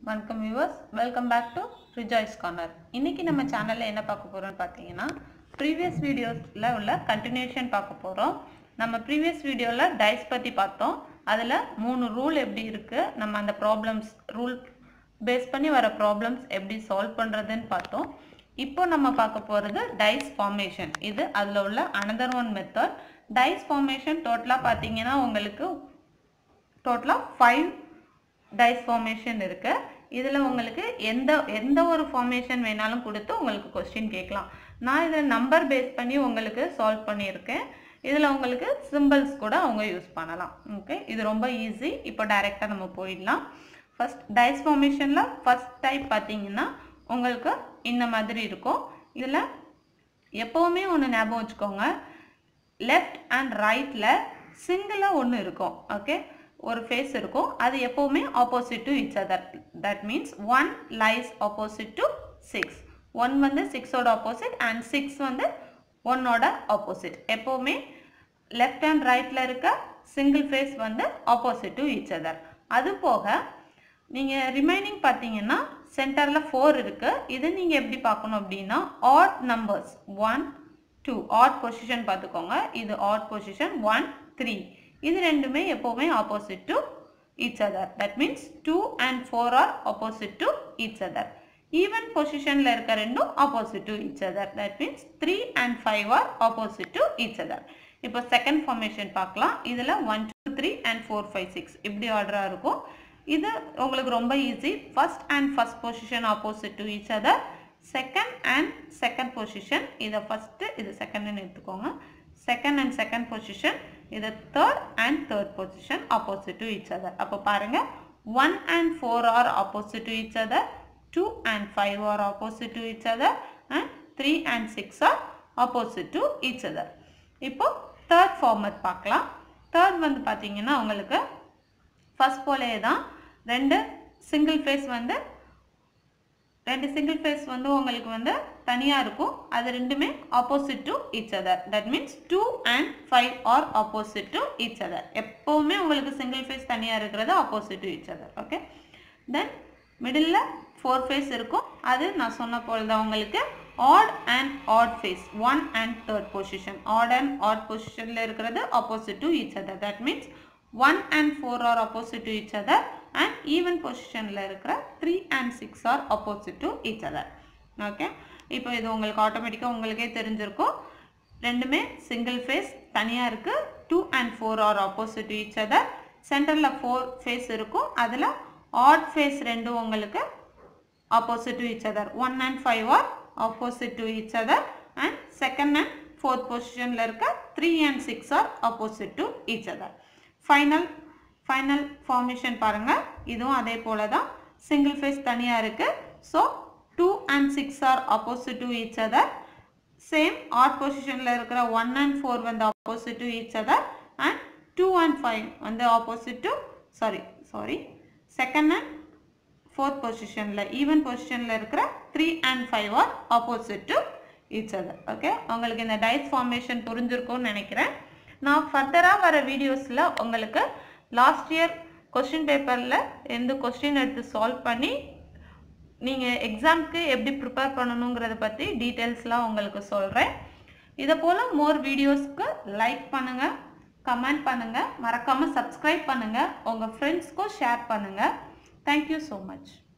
வணக்கம் viewers welcome back to Rejoice Corner இன்னைக்கு நம்ம சேனல்ல என்ன பார்க்க போறோம்னு பார்த்தீங்கன்னா ப்ரீவியஸ் வீடியோஸ்ல உள்ள கண்டினியூஷன் பார்க்க போறோம் நம்ம ப்ரீவியஸ் வீடியோல டைஸ் பத்தி பார்த்தோம் அதுல மூணு ரூல் எப்படி இருக்கு நம்ம அந்த ப்ராப்ளம்ஸ் ரூல் பேஸ் பண்ணி வர ப்ராப்ளம்ஸ் எப்படி சால்வ் பண்றதுன்னு பார்த்தோம் இப்போ நம்ம பார்க்க போறது டைஸ் ஃபார்மேஷன் இது அதுல உள்ள another one method dice formation டோட்டலாக பார்த்தீங்கன்னா உங்களுக்கு டோட்டலாக ஃபைவ் டைஸ் ஃபார்மேஷன் இருக்கு இதில் உங்களுக்கு எந்த எந்த ஒரு ஃபார்மேஷன் வேணாலும் கொடுத்து உங்களுக்கு கொஸ்டின் கேட்கலாம் நான் இதில் நம்பர் பேஸ் பண்ணி உங்களுக்கு சால்வ் பண்ணியிருக்கேன் இதில் உங்களுக்கு சிம்பிள்ஸ் கூட அவங்க யூஸ் பண்ணலாம் ஓகே இது ரொம்ப ஈஸி இப்போ டைரெக்டாக நம்ம போயிடலாம் ஃபர்ஸ்ட் டைஸ் ஃபார்மேஷனில் ஃபர்ஸ்ட் டைப் பார்த்தீங்கன்னா உங்களுக்கு இந்த மாதிரி இருக்கும் இதில் எப்போவுமே ஒன்று ஞாபகம் வச்சுக்கோங்க லெஃப்ட் அண்ட் ரைட்டில் சிங்கிளாக ஒன்று இருக்கும் ஓகே ஒரு ஃபேஸ் இருக்கும் அது எப்போவுமே opposite to each other that means one lies opposite to six one வந்து சிக்ஸோட ஆப்போசிட் அண்ட் சிக்ஸ் வந்து ஒன்னோட ஆப்போசிட் எப்போவுமே லெஃப்ட் அண்ட் ரைட்டில் இருக்க சிங்கிள் ஃபேஸ் வந்து ஆப்போசிட் டு each அதர் அது போக நீங்கள் ரிமைனிங் பார்த்தீங்கன்னா சென்டரில் ஃபோர் இருக்குது இது நீங்கள் எப்படி பார்க்கணும் அப்படின்னா odd numbers one two odd position பார்த்துக்கோங்க இது ஆட் பொசிஷன் ஒன் த்ரீ இது ரெண்டுமே எப்போவுமே opposite to each other that means two and four are opposite to each other even பொசிஷனில் இருக்க ரெண்டும் opposite to each other that means three and five are opposite to each other இப்போ second formation பார்க்கலாம் இதில் one two three and four five six இப்படி ஆர்டராக இருக்கும் இது உங்களுக்கு ரொம்ப easy first and first position opposite to each other second and second position இதை ஃபஸ்ட்டு இது செகண்ட்னு எடுத்துக்கோங்க செகண்ட் அண்ட் செகண்ட் பொசிஷன் இது third and third position opposite to each other அப்போ பாருங்க one and four are opposite to each other two and five are opposite to each other and three and six are opposite to each other இப்போ third format பார்க்கலாம் third வந்து பார்த்தீங்கன்னா உங்களுக்கு first போலே தான் ரெண்டு சிங்கிள் ஃபேஸ் வந்து ரெண்டு சிங்கிள் ஃபேஸ் வந்து உங்களுக்கு வந்து தனியாக இருக்கும் அது ரெண்டுமே opposite to each other that means two and five are opposite to each other எப்போவுமே உங்களுக்கு சிங்கிள் ஃபேஸ் தனியாக இருக்கிறது opposite to each other okay then middle four face இருக்கும் அது நான் சொன்ன போல் தான் உங்களுக்கு odd and odd face one and third position odd and odd பொசிஷனில் இருக்கிறது opposite to each other that means one and four are opposite to each other and even பொசிஷனில் இருக்கிற three and six are opposite to each other okay இப்போ இது உங்களுக்கு ஆட்டோமேட்டிக்காக உங்களுக்கே தெரிஞ்சிருக்கும் ரெண்டுமே சிங்கிள் ஃபேஸ் தனியாக இருக்குது two and four are opposite to each other சென்டரில் ஃபோர் ஃபேஸ் இருக்கும் அதில் ஆட் ஃபேஸ் ரெண்டும் உங்களுக்கு opposite to each other one and five are opposite to each other and second and fourth பொசிஷனில் இருக்க three and six are opposite to each other final final formation பாருங்கள் இதுவும் அதே போல தான் சிங்கிள் ஃபேஸ் தனியாக இருக்குது so two and six are opposite to each other same add பொசிஷனில் இருக்கிற ஒன் அண்ட் ஃபோர் வந்து opposite to each other and two and five வந்து opposite to sorry sorry second and fourth பொசிஷனில் even பொசிஷனில் இருக்கிற three and five are opposite to each other okay உங்களுக்கு இந்த dies formation புரிஞ்சிருக்கும்னு நினைக்கிறேன் நான் ஃபர்தராக வர வீடியோஸில் உங்களுக்கு லாஸ்ட் இயர் கொஸ்டின் பேப்பரில் எந்த கொஸ்டின் எடுத்து சால்வ் பண்ணி நீங்கள் எக்ஸாம்க்கு எப்படி ப்ரிப்பேர் பண்ணணுங்கிறத பற்றி டீட்டெயில்ஸ்லாம் உங்களுக்கு சொல்கிறேன் இதை போல் மோர் வீடியோஸ்க்கு லைக் பண்ணுங்கள் கமெண்ட் பண்ணுங்கள் மறக்காமல் சப்ஸ்கிரைப் பண்ணுங்கள் உங்கள் ஃப்ரெண்ட்ஸ்க்கும் ஷேர் பண்ணுங்கள் தேங்க்யூ ஸோ மச்